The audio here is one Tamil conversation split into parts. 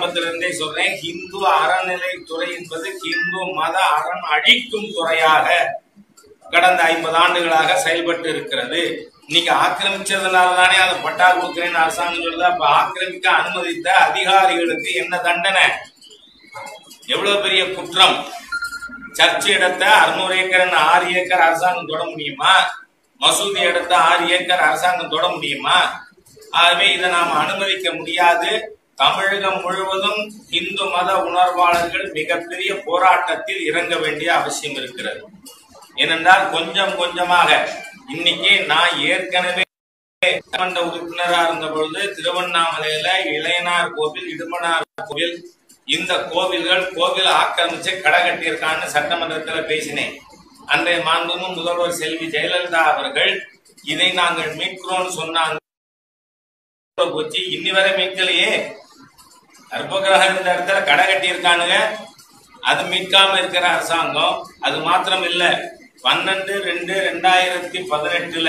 ஆரம்பத்துல இருந்தே சொல்றேன் ஹிந்து அறநிலைத்துறை என்பது ஹிந்து மத அறம் அழிக்கும் துறையாக கடந்த ஐம்பது ஆண்டுகளாக செயல்பட்டு இருக்கிறது இன்னைக்கு ஆக்கிரமிச்சதுனால தானே அதை பட்டா கொடுக்கிறேன்னு அரசாங்கம் சொல்லுது அப்ப ஆக்கிரமிக்க அனுமதித்த அதிகாரிகளுக்கு என்ன தண்டனை எவ்வளவு பெரிய குற்றம் சர்ச் இடத்த அறுநூறு ஏக்கர் ஆறு ஏக்கர் அரசாங்கம் தொட முடியுமா மசூதி இடத்த ஆறு ஏக்கர் அரசாங்கம் தொட முடியுமா ஆகவே இதை நாம் அனுமதிக்க முடியாது தமிழகம் முழுவதும் இந்து மத உணர்வாளர்கள் மிகப்பெரிய போராட்டத்தில் இறங்க வேண்டிய அவசியம் இருக்கிறது ஏனென்றால் கொஞ்சம் கொஞ்சமாக இன்னைக்கு நான் ஏற்கனவே சட்டமன்ற உறுப்பினரா இருந்த பொழுது திருவண்ணாமலையில இளையனார் கோவில் இடுமனார் கோவில் இந்த கோவில்கள் கோவில் ஆக்கிரமிச்சு கடை கட்டியிருக்கான்னு சட்டமன்றத்துல பேசினேன் அன்றைய மாண்புமும் முதல்வர் செல்வி ஜெயலலிதா அவர்கள் இதை நாங்கள் மீட்கிறோம்னு சொன்னாங்க போச்சு இன்னி வரை மீட்கலையே கர்ப்பகிரகம் இருந்த இடத்துல கடை கட்டியிருக்கானுங்க அது மீட்காம இருக்கிற அரசாங்கம் அது மாத்திரம் இல்ல பன்னெண்டு ரெண்டு ரெண்டாயிரத்தி பதினெட்டுல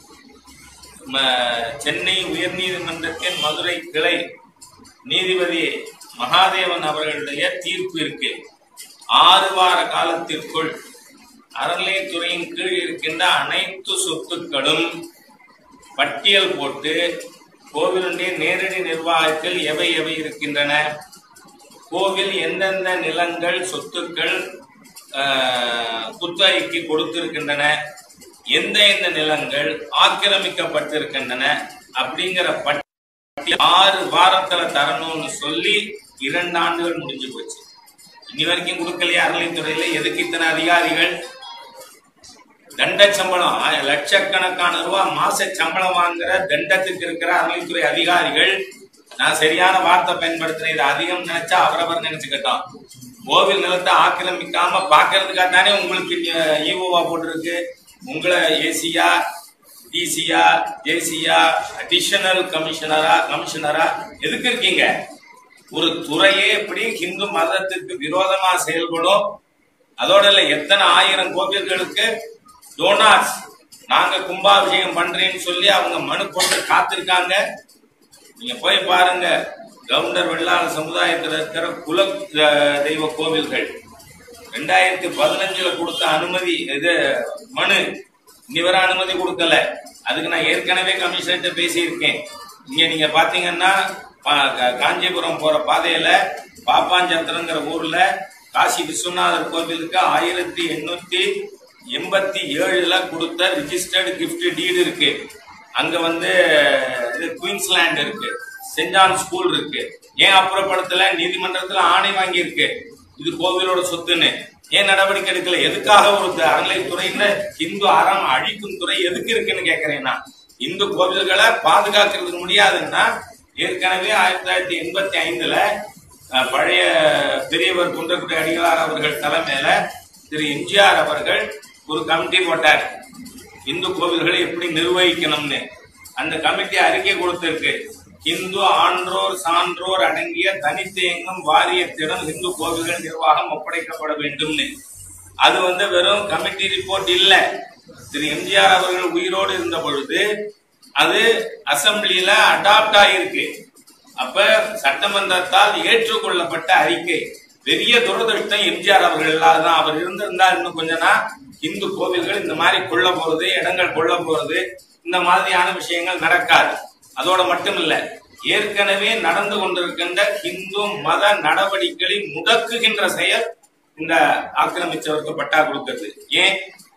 ம- சென்னை உயர்நீதிமன்றத்தின் மதுரை கிளை நீதிபதி மகாதேவன் அவர்களுடைய தீர்ப்பு இருக்கு ஆறு வார காலத்திற்குள் அறநிலையத்துறையின் கீழ் இருக்கின்ற அனைத்து சொத்துக்களும் பட்டியல் போட்டு கோவிலுடைய நேரடி நிர்வாகத்தில் எவை எவை இருக்கின்றன கோவில் எந்தெந்த நிலங்கள் சொத்துக்கள் ஆஹ், குத்தகைக்கு கொடுத்திருக்கின்றன எந்த எந்த நிலங்கள் ஆக்கிரமிக்கப்பட்டிருக்கின்றன அப்படிங்கிற பட்டியல் ஆறு வாரத்துல தரணும்னு சொல்லி இரண்டு ஆண்டுகள் முடிஞ்சு போச்சு இனி வரைக்கும் கொடுக்கலையா அறநிலைத்துறையில எதுக்கு இத்தனை அதிகாரிகள் தண்ட சம்பளம் ஆ- லட்சக்கணக்கான ரூபாய் மாச சம்பளம் வாங்குற தண்டத்துக்கு இருக்கிற அறநிலைத்துறை அதிகாரிகள் நான் சரியான வார்த்தை பயன்படுத்தினேன் இது அதிகம் நினைச்சா அவரவர் நினைச்சுக்கிட்டோம் கோவில் நிலத்தை ஆக்கிரமிக்காம பாக்குறதுக்காக தானே உங்களுக்கு ஈஓவா போட்டிருக்கு உங்களை ஏசியா டிசியா ஜேசியா அடிஷனல் கமிஷனரா கமிஷனரா எதுக்கு இருக்கீங்க ஒரு துறையே எப்படி ஹிந்து மதத்துக்கு விரோதமா செயல்படும் அதோட இல்ல எத்தனை ஆயிரம் கோவில்களுக்கு டோனார்ஸ் நாங்க கும்பாபிஷேகம் பண்றேன்னு சொல்லி அவங்க மனு போட்டு காத்திருக்காங்க நீங்க போய் பாருங்க கவுண்டர் வெள்ளாள சமுதாயத்துல இருக்கிற குல அஹ், தெய்வ கோவில்கள் ரெண்டாயிரத்தி பதினஞ்சுல கொடுத்த அனுமதி இது மனு இன்னி வரை அனுமதி கொடுக்கல அதுக்கு நான் ஏற்கனவே கமிஷனர்கிட்ட பேசியிருக்கேன் இங்க நீங்க பாத்தீங்கன்னா பா- கா- காஞ்சிபுரம் போற பாதையில பாப்பாஞ்சத்திரங்கிற ஊர்ல காசி விஸ்வநாதர் கோவிலுக்கு ஆயிரத்தி எண்ணூத்தி எண்பத்தி ஏழுல கொடுத்த ரிஜிஸ்டர்டு கிஃப்ட் டீடு இருக்கு அங்க வந்து இது குயின்ஸ்லாண்ட் இருக்கு சென்ட் ஜான் ஸ்கூல் இருக்கு ஏன் அப்புறப்படுத்தல நீதிமன்றத்துல ஆணை வாங்கி இருக்கு இது கோவிலோட சொத்துன்னு ஏன் நடவடிக்கை எடுக்கல எதுக்காக ஒரு த- அறநிலைத்துறையில இந்து அறம் அழிக்கும் துறை எதுக்கு இருக்குன்னு கேக்குறேன் நான் இந்து கோவில்களை பாதுகாக்கிறதுக்கு முடியாதுன்னா ஏற்கனவே ஆயிரத்தி தொள்ளாயிரத்தி எண்பத்தி ஐந்துல அஹ், பழைய பெரியவர் குன்றக்குடி அடிகளார் அவர்கள் தலைமையில திரு எம்ஜிஆர் அவர்கள் ஒரு கமிட்டி போட்டார் இந்து கோவில்களை எப்படி நிர்வகிக்கணும்னு அந்த கமிட்டி அறிக்கை கொடுத்திருக்கு இந்து ஆன்றோர் சான்றோர் அடங்கிய தனித்து இயங்கும் வாரியத்திடம் இந்து கோவில்கள் நிர்வாகம் ஒப்படைக்கப்பட வேண்டும்னு அது வந்து வெறும் கமிட்டி ரிப்போர்ட் இல்ல திரு எம்ஜிஆர் அவர்கள் உயிரோடு இருந்த பொழுது அது அசெம்பிளியில அடாப்ட் ஆகியிருக்கு அப்ப சட்டமன்றத்தால் ஏற்றுக்கொள்ளப்பட்ட அறிக்கை பெரிய துரதிருஷ்டம் எம்ஜிஆர் அவர்கள் இல்லாததான் அவர் இருந்திருந்தா இன்னும் கொஞ்ச நாள் இந்து கோவில்கள் இந்த மாதிரி கொள்ள போறது இடங்கள் கொள்ள போறது இந்த மாதிரியான விஷயங்கள் நடக்காது அதோட மட்டும் இல்ல ஏற்கனவே நடந்து கொண்டிருக்கின்ற இந்து மத நடவடிக்கைகளை முடக்குகின்ற செயல் இந்த ஆக்கிரமிச்சவருக்கு பட்டா கொடுக்கிறது ஏன்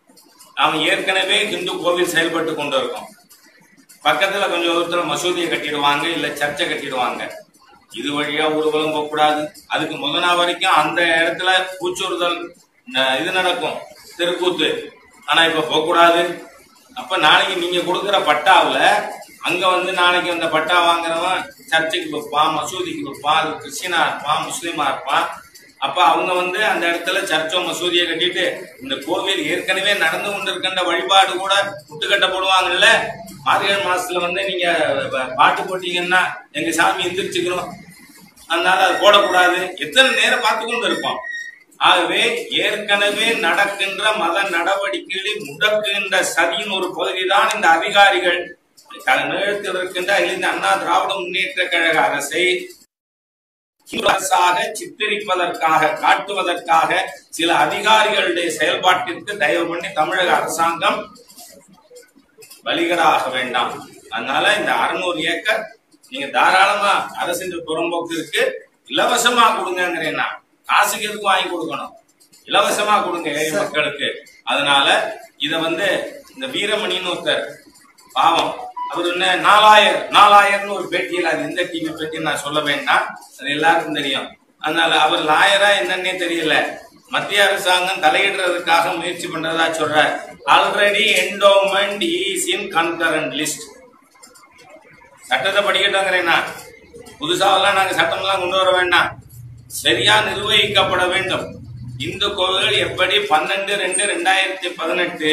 நாம் ஏற்கனவே இந்து கோவில் செயல்பட்டு கொண்டிருக்கோம் பக்கத்துல கொஞ்சம் தூரத்துல மசூதியை கட்டிடுவாங்க இல்ல சர்ச்சை கட்டிடுவாங்க இது வழியா ஊர்வலம் போக கூடாது அதுக்கு முத நாள் வரைக்கும் அந்த இடத்துல பூச்சூறுதல் ந- இது நடக்கும் தெருக்கூத்து ஆனா இப்ப போக கூடாது அப்ப நாளைக்கு நீங்க கொடுக்கிற பட்டாவுல அங்க வந்து நாளைக்கு அந்த பட்டா வாங்குறவன் சர்ச்சுக்கு வைப்பான் மசூதிக்கு வைப்பான் அது கிறிஸ்டினா இருப்பான் முஸ்லீமா இருப்பான் அப்ப அவங்க வந்து அந்த இடத்துல சர்ச்சோ மசூதியை கட்டிட்டு இந்த கோவில் ஏற்கனவே நடந்து கொண்டிருக்கின்ற வழிபாடு கூட முட்டுக்கட்ட போடுவாங்கல்ல மார்கழி மாசத்துல வந்து நீங்க ப- பாட்டு போட்டீங்கன்னா எங்க சாமி எந்திரிச்சுக்கணும் அதனால அது போடக்கூடாது எத்தனை நேரம் பார்த்து கொண்டு இருப்போம் ஆகவே ஏற்கனவே நடக்கின்ற மத நடவடிக்கைகளை முடக்குகின்ற சதியின் ஒரு பகுதிதான் இந்த அதிகாரிகள் நிறுத்தில் இருக்கின்ற அகில இந்திய அண்ணா திராவிட முன்னேற்ற கழக அரசை ஹிந்து அரசாக சித்தரிப்பதற்காக காட்டுவதற்காக சில அதிகாரிகளுடைய செயல்பாட்டிற்கு தயவு பண்ணி தமிழக அரசாங்கம் பலிகடாக வேண்டாம் அதனால இந்த அறுநூறு ஏக்கர் நீங்க தாராளமா அரசின் புறம்போக்கிற்கு இலவசமா கொடுங்கிறேன் நான் காசுக்கு எதுக்கும் வாங்கி கொடுக்கணும் இலவசமா கொடுங்க ஏழை மக்களுக்கு அதனால இத வந்து இந்த வீரமணின்னு ஒருத்தர் பாவம் அவர் என்ன நாலாயிரம் நாலாயிரம்னு ஒரு பேட்டியில் அது எந்த டிவி பேட்டின்னு நான் சொல்ல வேண்டாம் அது எல்லாருக்கும் தெரியும் அதனால அவர் லாயரா என்னன்னே தெரியல மத்திய அரசாங்கம் தலையிடுறதுக்காக முயற்சி பண்றதா சொல்றார் already endowment is in concurrent list சட்டத்தை படிக்கட்டோங்கிறேன்னா புதுசாவெல்லாம் நாங்க சட்டமெல்லாம் கொண்டு வர வேண்டாம் சரியா நிர்வகிக்கப்பட வேண்டும் இந்து கோவில்கள் எப்படி பன்னெண்டு ரெண்டு ரெண்டாயிரத்தி பதினெட்டு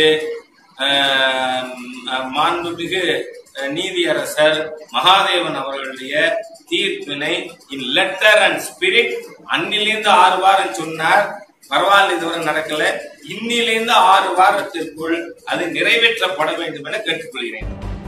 மாண்புமிகு அஹ், நீதியரசர் மகாதேவன் அவர்களுடைய தீர்ப்பினை இன் லெட்டர் அண்ட் ஸ்பிரிட் அன்னிலிருந்து ஆறு வாரம் சொன்னார் பரவாயில்ல இதுவரை நடக்கல இன்னிலிருந்து ஆறு வாரத்திற்குள் அது நிறைவேற்றப்பட வேண்டும் என கேட்டுக்கொள்கிறேன்